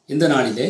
இந்த நாளிலே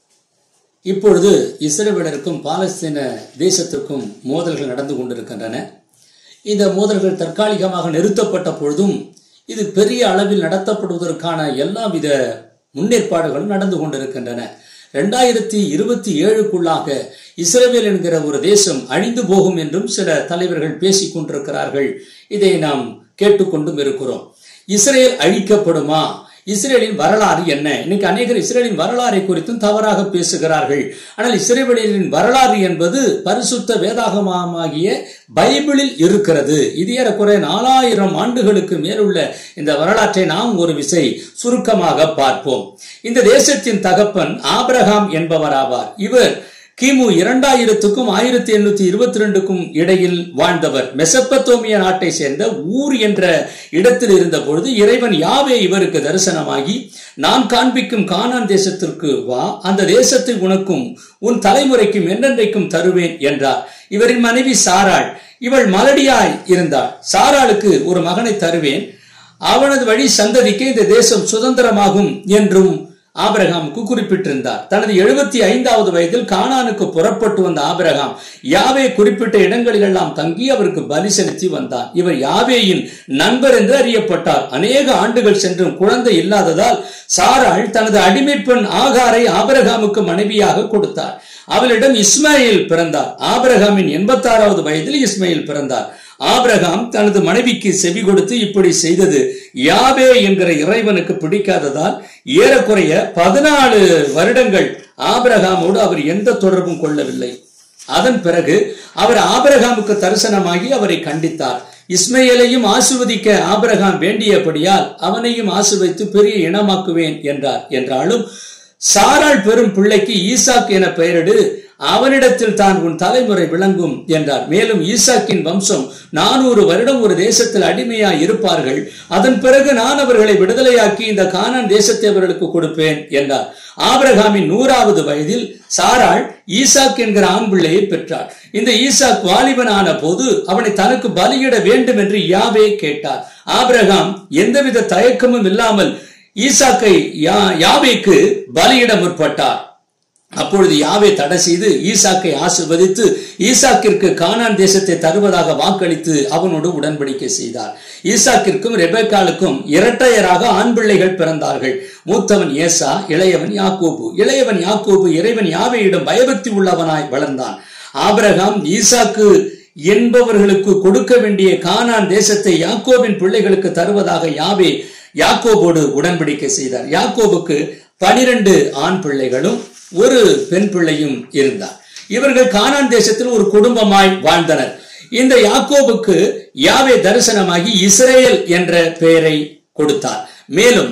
இப்பொழுது இஸ்ரேலருக்கும் பாலஸ்தீன தேசத்திற்கும் மோதல்கள் நடந்து கொண்டிருக்கின்றன இந்த மோதல்கள் தற்காலிகமாக நிறுத்தப்பட்ட பொழுதும் இது பெரிய அளவில் நடத்தப்படுவதற்கான எல்லாவித முன்னேற்பாடுகளும் நடந்து கொண்டிருக்கின்றன ரெண்டாயிரத்தி இருபத்தி ஏழுக்குள்ளாக இஸ்ரேல் என்கிற ஒரு தேசம் அழிந்து போகும் என்றும் சில தலைவர்கள் பேசிக் கொண்டிருக்கிறார்கள் இதை நாம் கேட்டுக்கொண்டும் இருக்கிறோம் இஸ்ரேல் அழிக்கப்படுமா இஸ்ரேலின் வரலாறு என்ன இன்னைக்கு அநேகர் இஸ்ரேலின் வரலாறை குறித்தும் தவறாக பேசுகிறார்கள் ஆனால் இஸ்ரேலின் வரலாறு என்பது பரிசுத்த வேதாகமாகிய பைபிளில் இருக்கிறது இது ஏறக்குறைய நாலாயிரம் ஆண்டுகளுக்கு மேலுள்ள இந்த வரலாற்றை நாம் ஒரு விசை சுருக்கமாக பார்ப்போம் இந்த தேசத்தின் தகப்பன் ஆபிரகாம் என்பவராவார் இவர் கிமு இரண்டாயிரத்துக்கும் ஆயிரத்தி எண்ணூத்தி இருபத்தி ரெண்டுக்கும் இடையில் வாழ்ந்தவர் மெசப்பத்தோமிய நாட்டை சேர்ந்த ஊர் என்ற இடத்தில் இருந்த பொழுது இறைவன் யாவே இவருக்கு தரிசனமாகி நான் காண்பிக்கும் கானான் தேசத்திற்கு வா அந்த தேசத்தை உனக்கும் உன் தலைமுறைக்கும் என்னென்றைக்கும் தருவேன் என்றார் இவரின் மனைவி சாராள் இவள் மலடியாய் இருந்தாள் சாராளுக்கு ஒரு மகனை தருவேன் அவனது வழி சந்ததிக்கு இந்த தேசம் சுதந்திரமாகும் என்றும் ஆபிரகாமுக்கு குறிப்பிட்டிருந்தார் தனது எழுபத்தி ஐந்தாவது வயதில் கானானுக்கு புறப்பட்டு வந்த ஆபிரகாம் யாவே குறிப்பிட்ட இடங்களிலெல்லாம் தங்கி அவருக்கு பலி செலுத்தி வந்தார் இவர் யாவேயின் நண்பர் என்று அறியப்பட்டார் அநேக ஆண்டுகள் சென்றும் குழந்தை இல்லாததால் சாராள் தனது அடிமை பெண் ஆகாரை ஆபிரகாமுக்கு மனைவியாக கொடுத்தார் அவளிடம் இஸ்மாயில் பிறந்தார் ஆபிரகாமின் எண்பத்தாறாவது வயதில் இஸ்மாயில் பிறந்தார் ஆபிரகாம் தனது மனைவிக்கு செவி கொடுத்து இப்படி செய்தது யாவே என்கிற இறைவனுக்கு பிடிக்காததால் ஏறக்குறைய பதினாலு வருடங்கள் ஆபிரகாமோடு அவர் எந்த தொடர்பும் கொள்ளவில்லை அதன் பிறகு அவர் ஆபிரகாமுக்கு தரிசனமாகி அவரை கண்டித்தார் இஸ்மையலையும் ஆசிர்வதிக்க ஆபிரகாம் வேண்டியபடியால் அவனையும் ஆசிர்வதித்து பெரிய இனமாக்குவேன் என்றார் என்றாலும் சாராள் பெரும் பிள்ளைக்கு ஈசாக் என பெயரிடு அவனிடத்தில் தான் உன் தலைமுறை விளங்கும் என்றார் மேலும் ஈசாக்கின் வம்சம் நானூறு வருடம் ஒரு தேசத்தில் அடிமையாய் இருப்பார்கள் அதன் பிறகு நான் அவர்களை விடுதலையாக்கி இந்த கானான் தேசத்தை அவர்களுக்கு கொடுப்பேன் என்றார் ஆபிரகாமின் நூறாவது வயதில் சாராள் ஈசாக் என்கிற ஆண் பிள்ளையை பெற்றார் இந்த ஈசாக் வாலிபனான போது அவனை தனக்கு பலியிட வேண்டும் என்று யாவே கேட்டார் ஆபிரகாம் எந்தவித தயக்கமும் இல்லாமல் ஈசாக்கை யாவேக்கு பலியிட முற்பட்டார் அப்பொழுது யாவே தடை செய்து ஈசாக்கை ஆசிர்வதித்து ஈசாக்கிற்கு கானான் தேசத்தை தருவதாக வாக்களித்து அவனோடு உடன்படிக்கை செய்தார் ஈசாக்கிற்கும் ரெபேக்காலுக்கும் இரட்டையராக ஆண் பிள்ளைகள் பிறந்தார்கள் மூத்தவன் ஏசா இளையவன் யாக்கோபு இளையவன் யாக்கோபு இறைவன் யாவையிடம் பயபக்தி உள்ளவனாய் வளர்ந்தான் ஆபிரகாம் ஈசாக்கு என்பவர்களுக்கு கொடுக்க வேண்டிய கானான் தேசத்தை யாக்கோபின் பிள்ளைகளுக்கு தருவதாக யாவே யாக்கோபோடு உடன்படிக்கை செய்தார் யாக்கோபுக்கு பனிரெண்டு ஆண் பிள்ளைகளும் ஒரு பெண் பிள்ளையும் இருந்தார் இவர்கள் கானான் தேசத்தில் ஒரு குடும்பமாய் வாழ்ந்தனர் இந்த யாக்கோபுக்கு யாவே தரிசனமாகி இஸ்ரேல் என்ற பெயரை கொடுத்தார் மேலும்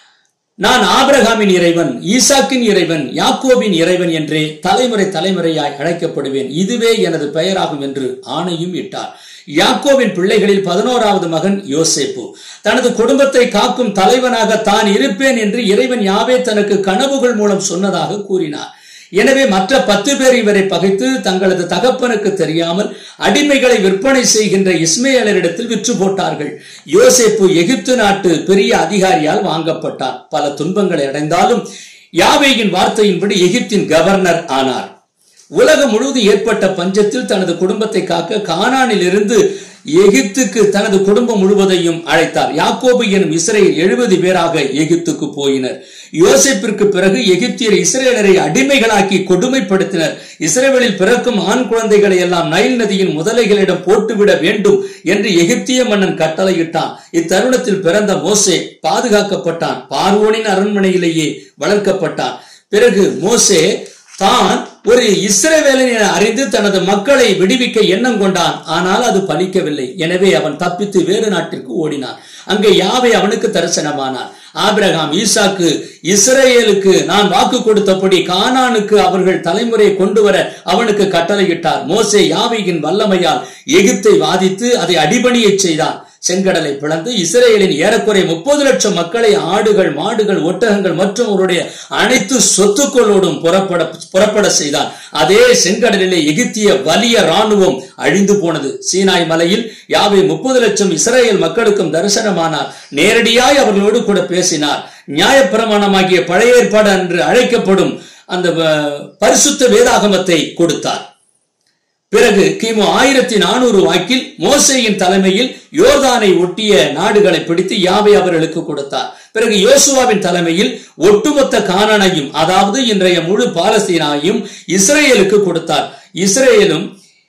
நான் ஆபிரகாமின் இறைவன் ஈசாக்கின் இறைவன் யாக்கோபின் இறைவன் என்றே தலைமுறை தலைமுறையாய் அழைக்கப்படுவேன் இதுவே எனது பெயராகும் என்று ஆணையும் இட்டார் யாக்கோவின் பிள்ளைகளில் பதினோராவது மகன் யோசேப்பு தனது குடும்பத்தை காக்கும் தலைவனாக தான் இருப்பேன் என்று இறைவன் யாவே தனக்கு கனவுகள் மூலம் சொன்னதாக கூறினார் எனவே மற்ற பத்து பேர் இவரை பகைத்து தங்களது தகப்பனுக்கு தெரியாமல் அடிமைகளை விற்பனை செய்கின்ற இஸ்மேலரிடத்தில் விற்று போட்டார்கள் யோசேப்பு எகிப்து நாட்டு பெரிய அதிகாரியால் வாங்கப்பட்டார் பல துன்பங்களை அடைந்தாலும் யாவேயின் வார்த்தையின்படி எகிப்தின் கவர்னர் ஆனார் உலகம் முழுவதும் ஏற்பட்ட பஞ்சத்தில் தனது குடும்பத்தை காக்க கானானில் இருந்து எகிப்துக்கு தனது குடும்பம் முழுவதையும் அழைத்தார் யாக்கோபு எனும் இஸ்ரேல் எழுபது பேராக எகிப்துக்கு போயினர் யோசிப்பிற்கு பிறகு எகிப்தியர் இஸ்ரேலரை அடிமைகளாக்கி கொடுமைப்படுத்தினர் இஸ்ரேலில் பிறக்கும் ஆண் குழந்தைகளை எல்லாம் நைல் நதியின் முதலைகளிடம் போட்டுவிட வேண்டும் என்று எகிப்திய மன்னன் கட்டளையிட்டான் இத்தருணத்தில் பிறந்த மோசே பாதுகாக்கப்பட்டான் பார்வோனின் அரண்மனையிலேயே வளர்க்கப்பட்டான் பிறகு மோசே தான் ஒரு இஸ்ரவேலன் என அறிந்து தனது மக்களை விடுவிக்க எண்ணம் கொண்டான் ஆனால் அது பலிக்கவில்லை எனவே அவன் தப்பித்து வேறு நாட்டிற்கு ஓடினான் அங்கே யாவை அவனுக்கு தரிசனமானார் ஆபிரகாம் ஈசாக்கு இஸ்ரேலுக்கு நான் வாக்கு கொடுத்தபடி கானானுக்கு அவர்கள் தலைமுறையை கொண்டு வர அவனுக்கு கட்டளையிட்டார் மோசே யாவையின் வல்லமையால் எகிப்தை வாதித்து அதை அடிபணியை செய்தான் செங்கடலை பிளந்து இஸ்ரேலின் ஏறக்குறை முப்பது லட்சம் மக்களை ஆடுகள் மாடுகள் ஒட்டகங்கள் மற்றும் அவருடைய அனைத்து சொத்துக்களோடும் புறப்பட புறப்பட செய்தார் அதே செங்கடலிலே எகிப்திய வலிய ராணுவம் அழிந்து போனது சீனாய் மலையில் யாவை முப்பது லட்சம் இஸ்ரேல் மக்களுக்கும் தரிசனமானார் நேரடியாய் அவர்களோடு கூட பேசினார் நியாயப்பிரமாணமாகிய பழைய ஏற்பாடு என்று அழைக்கப்படும் அந்த அஹ், பரிசுத்த வேதாகமத்தை கொடுத்தார் பிறகு கிமு ஆயிரத்தி நானூறு வாக்கில் மோசேயின் தலைமையில் யோர்தானை ஒட்டிய நாடுகளை பிடித்து யாவை அவர்களுக்கு கொடுத்தார் பிறகு யோசுவாவின் தலைமையில் ஒட்டுமொத்த கானானையும் அதாவது இன்றைய முழு பாலஸ்தீனாவையும் இஸ்ரேலுக்கு கொடுத்தார் இஸ்ரேலும்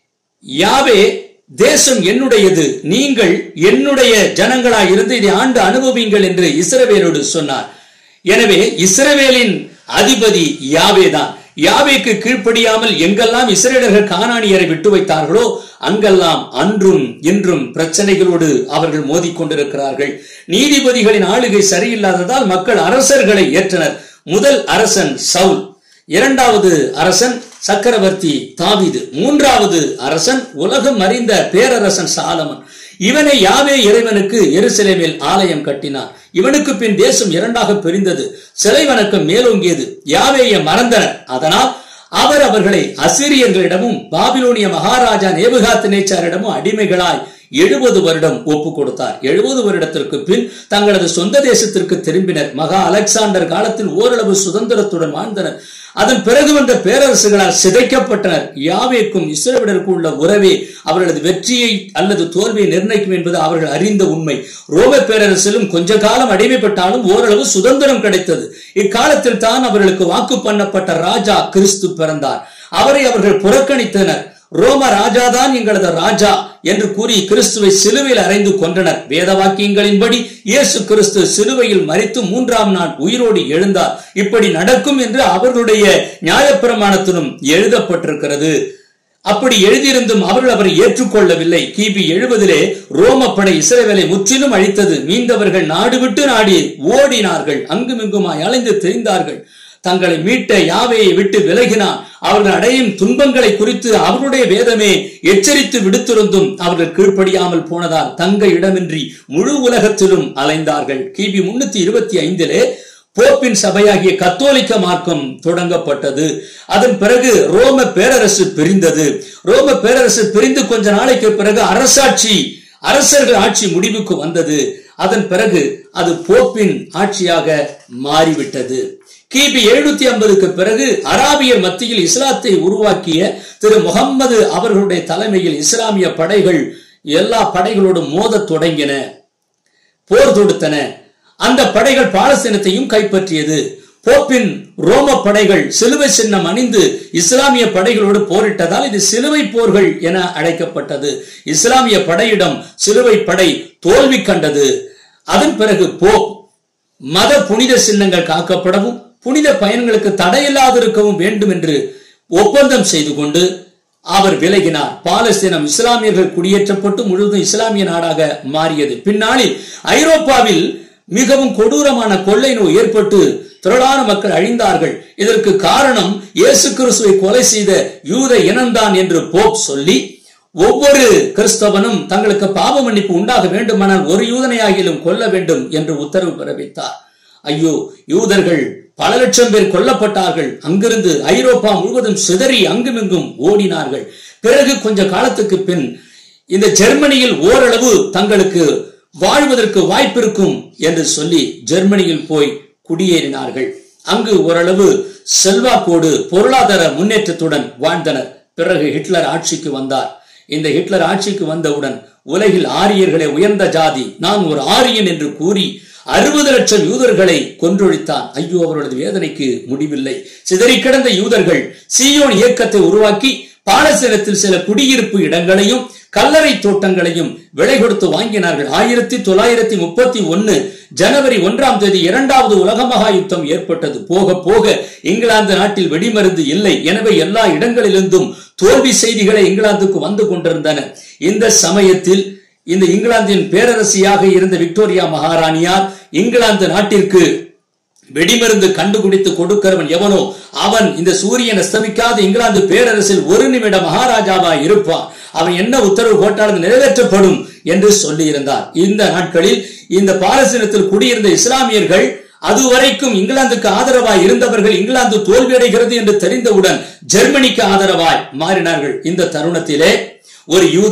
யாவே தேசம் என்னுடையது நீங்கள் என்னுடைய ஜனங்களாய் இருந்து இதை ஆண்டு அனுபவிங்கள் என்று இஸ்ரவேலோடு சொன்னார் எனவே இஸ்ரவேலின் அதிபதி யாவேதான் யாவேக்கு கீழ்ப்படியாமல் எங்கெல்லாம் இஸ்ரேலர்கள் கானானியரை விட்டு வைத்தார்களோ அங்கெல்லாம் அன்றும் இன்றும் பிரச்சனைகளோடு அவர்கள் மோதிக்கொண்டிருக்கிறார்கள் நீதிபதிகளின் ஆளுகை சரியில்லாததால் மக்கள் அரசர்களை ஏற்றனர் முதல் அரசன் சவுல் இரண்டாவது அரசன் சக்கரவர்த்தி தாவீது மூன்றாவது அரசன் உலகம் அறிந்த பேரரசன் சாலமன் இவனை யாவே இறைவனுக்கு எருசலேமில் ஆலயம் கட்டினார் இவனுக்கு பின் தேசம் இரண்டாக பிரிந்தது சிலை வணக்கம் மேலோங்கியது யாவேயை மறந்தனர் அதனால் அவர் அவர்களை அசிரியர்களிடமும் பாபிலோனிய மகாராஜா நேபுகாத்து நேச்சாரிடமும் அடிமைகளாய் எழுபது வருடம் ஒப்பு கொடுத்தார் எழுபது வருடத்திற்கு பின் தங்களது சொந்த தேசத்திற்கு திரும்பினர் மகா அலெக்சாண்டர் காலத்தில் ஓரளவு சுதந்திரத்துடன் வாழ்ந்தனர் அதன் பிறகு வந்த பேரரசுகளால் சிதைக்கப்பட்டனர் யாவேக்கும் இஸ்ரேலருக்கும் உள்ள உறவே அவர்களது வெற்றியை அல்லது தோல்வியை நிர்ணயிக்கும் என்பது அவர்கள் அறிந்த உண்மை ரோம பேரரசிலும் கொஞ்ச காலம் அடிமைப்பட்டாலும் ஓரளவு சுதந்திரம் கிடைத்தது இக்காலத்தில் தான் அவர்களுக்கு வாக்கு பண்ணப்பட்ட ராஜா கிறிஸ்து பிறந்தார் அவரை அவர்கள் புறக்கணித்தனர் ரோம ராஜாதான் எங்களது ராஜா என்று கூறி கிறிஸ்துவை சிலுவையில் அறைந்து கொன்றனர் வேத வாக்கியங்களின்படி இயேசு கிறிஸ்து சிலுவையில் மரித்து மூன்றாம் நாள் உயிரோடு எழுந்தார் இப்படி நடக்கும் என்று அவர்களுடைய நியாயப்பிரமாணத்திலும் எழுதப்பட்டிருக்கிறது அப்படி எழுதியிருந்தும் அவர்கள் அவரை ஏற்றுக்கொள்ளவில்லை கிபி எழுபதிலே ரோம படை இஸ்ரேவேலை முற்றிலும் அழித்தது மீண்டவர்கள் நாடு விட்டு நாடி ஓடினார்கள் அங்குமிங்குமாய் அலைந்து தெரிந்தார்கள் தங்களை மீட்ட யாவையை விட்டு விலகினார் அவர்கள் அடையும் துன்பங்களை குறித்து அவருடைய வேதமே எச்சரித்து விடுத்திருந்தும் அவர்கள் கீழ்ப்படியாமல் போனதால் தங்க இடமின்றி முழு உலகத்திலும் அலைந்தார்கள் கிபி முன்னூத்தி இருபத்தி ஐந்திலே போப்பின் சபையாகிய கத்தோலிக்க மார்க்கம் தொடங்கப்பட்டது அதன் பிறகு ரோம பேரரசு பிரிந்தது ரோம பேரரசு பிரிந்து கொஞ்ச நாளைக்கு பிறகு அரசாட்சி அரசர்கள் ஆட்சி முடிவுக்கு வந்தது அதன் பிறகு அது போப்பின் ஆட்சியாக மாறிவிட்டது கிபி எழுநூத்தி ஐம்பதுக்கு பிறகு அராபியர் மத்தியில் இஸ்லாத்தை உருவாக்கிய திரு முகம்மது அவர்களுடைய தலைமையில் இஸ்லாமிய படைகள் எல்லா படைகளோடும் மோதத் தொடங்கின போர் தொடுத்தன அந்த படைகள் பாலஸ்தீனத்தையும் கைப்பற்றியது போப்பின் ரோம படைகள் சிலுவை சின்னம் அணிந்து இஸ்லாமிய படைகளோடு போரிட்டதால் இது சிலுவை போர்கள் என அழைக்கப்பட்டது இஸ்லாமிய படையிடம் சிலுவை படை தோல்வி கண்டது அதன் பிறகு போப் மத புனித சின்னங்கள் காக்கப்படவும் புனித பயன்களுக்கு தடையில்லாதிருக்கவும் வேண்டும் என்று ஒப்பந்தம் செய்து கொண்டு அவர் விலகினார் பாலஸ்தீனம் இஸ்லாமியர்கள் குடியேற்றப்பட்டு முழுவதும் இஸ்லாமிய நாடாக மாறியது பின்னாளில் ஐரோப்பாவில் மிகவும் கொடூரமான கொள்ளை நோய் ஏற்பட்டு திரளான மக்கள் அழிந்தார்கள் இதற்கு காரணம் இயேசு கிறிஸ்துவை கொலை செய்த யூத இனம்தான் என்று போப் சொல்லி ஒவ்வொரு கிறிஸ்தவனும் தங்களுக்கு பாவ மன்னிப்பு உண்டாக வேண்டுமானால் ஒரு யூதனையாகிலும் கொல்ல வேண்டும் என்று உத்தரவு பிறப்பித்தார் ஐயோ யூதர்கள் பல லட்சம் பேர் கொல்லப்பட்டார்கள் அங்கிருந்து ஐரோப்பா முழுவதும் சிதறி அங்குமிங்கும் ஓடினார்கள் பிறகு கொஞ்ச காலத்துக்கு பின் இந்த ஜெர்மனியில் ஓரளவு தங்களுக்கு வாழ்வதற்கு வாய்ப்பிருக்கும் என்று சொல்லி ஜெர்மனியில் போய் குடியேறினார்கள் அங்கு ஓரளவு செல்வாக்கோடு பொருளாதார முன்னேற்றத்துடன் வாழ்ந்தனர் பிறகு ஹிட்லர் ஆட்சிக்கு வந்தார் இந்த ஹிட்லர் ஆட்சிக்கு வந்தவுடன் உலகில் ஆரியர்களே உயர்ந்த ஜாதி நான் ஒரு ஆரியன் என்று கூறி அறுபது லட்சம் யூதர்களை கொன்றொழித்தான் ஐயோ அவர்களது வேதனைக்கு முடிவில்லை சிதறி கிடந்த யூதர்கள் சியோன் இயக்கத்தை உருவாக்கி பாலஸ்தீனத்தில் சில குடியிருப்பு இடங்களையும் கல்லறை தோட்டங்களையும் விலை கொடுத்து வாங்கினார்கள் ஆயிரத்தி தொள்ளாயிரத்தி முப்பத்தி ஒன்னு ஜனவரி ஒன்றாம் தேதி இரண்டாவது உலக மகா யுத்தம் ஏற்பட்டது போக போக இங்கிலாந்து நாட்டில் வெடிமருந்து இல்லை எனவே எல்லா இடங்களிலிருந்தும் தோல்வி செய்திகளை இங்கிலாந்துக்கு வந்து கொண்டிருந்தன இந்த சமயத்தில் இந்த இங்கிலாந்தின் பேரரசியாக இருந்த விக்டோரியா மகாராணியார் இங்கிலாந்து நாட்டிற்கு வெடிமருந்து கண்டுபிடித்து கொடுக்கிறவன் எவனோ அவன் இந்த சூரியன் அஸ்தமிக்காத இங்கிலாந்து பேரரசில் ஒரு நிமிட மகாராஜாவா இருப்பான் அவன் என்ன உத்தரவு போட்டாலும் நிறைவேற்றப்படும் என்று சொல்லியிருந்தார் இந்த நாட்களில் இந்த பாலஸ்தீனத்தில் குடியிருந்த இஸ்லாமியர்கள் அதுவரைக்கும் இங்கிலாந்துக்கு ஆதரவாய் இருந்தவர்கள் இங்கிலாந்து தோல்வியடைகிறது என்று தெரிந்தவுடன் ஜெர்மனிக்கு ஆதரவாய் மாறினார்கள் இந்த தருணத்திலே ஒரு யூதன்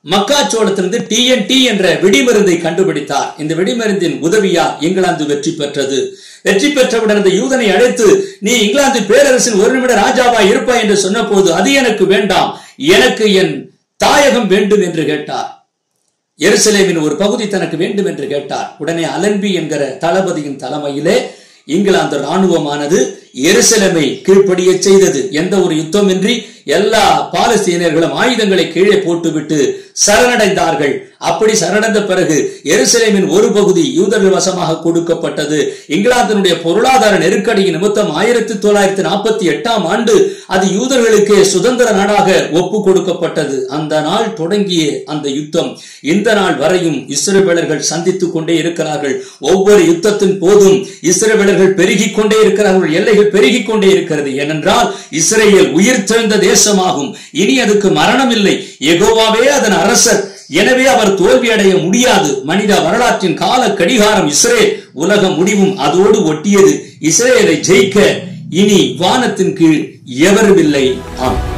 மக்காச்சோளத்திலிருந்து டிஎன்டி என்ற வெடிமருந்தை கண்டுபிடித்தார் இந்த வெடிமருந்தின் உதவியா இங்கிலாந்து வெற்றி பெற்றது வெற்றி பெற்றவுடன் அந்த யூதனை அழைத்து நீ இங்கிலாந்து பேரரசின் ஒரு நிமிட ராஜாவா இருப்பாய் என்று சொன்னபோது அது எனக்கு வேண்டாம் எனக்கு என் தாயகம் வேண்டும் என்று கேட்டார் எருசலேமின் ஒரு பகுதி தனக்கு வேண்டும் என்று கேட்டார் உடனே அலன்பி என்கிற தளபதியின் தலைமையிலே இங்கிலாந்து ராணுவமானது எருசலேமை கீழ்ப்படிய செய்தது எந்த ஒரு யுத்தமின்றி எல்லா பாலஸ்தீனியர்களும் ஆயுதங்களை கீழே போட்டுவிட்டு சரணடைந்தார்கள் அப்படி சரணடைந்த பிறகு எருசலேமின் ஒரு பகுதி யூதர்கள் வசமாக கொடுக்கப்பட்டது இங்கிலாந்தினுடைய பொருளாதார நெருக்கடியின் நிமித்தம் ஆயிரத்தி தொள்ளாயிரத்தி நாற்பத்தி எட்டாம் ஆண்டு அது யூதர்களுக்கு சுதந்திர நாடாக ஒப்பு கொடுக்கப்பட்டது அந்த நாள் தொடங்கிய அந்த யுத்தம் இந்த நாள் வரையும் இஸ்ரேலர்கள் சந்தித்துக் கொண்டே இருக்கிறார்கள் ஒவ்வொரு யுத்தத்தின் போதும் இஸ்ரேலர்கள் பெருகிக் கொண்டே இருக்கிறார்கள் எல்லைகள் பெருகிக் கொண்டே இருக்கிறது ஏனென்றால் இஸ்ரேல் உயிர் தெழுந்த தேசமாகும் இனி அதுக்கு மரணம் இல்லை எகோவாவே அதன் அரசர் எனவே அவர் தோல்வி அடைய முடியாது மனித வரலாற்றின் கால கடிகாரம் இஸ்ரேல் உலக முடிவும் அதோடு ஒட்டியது இஸ்ரேலை ஜெயிக்க இனி வானத்தின் கீழ் எவரும் இல்லை ஆம்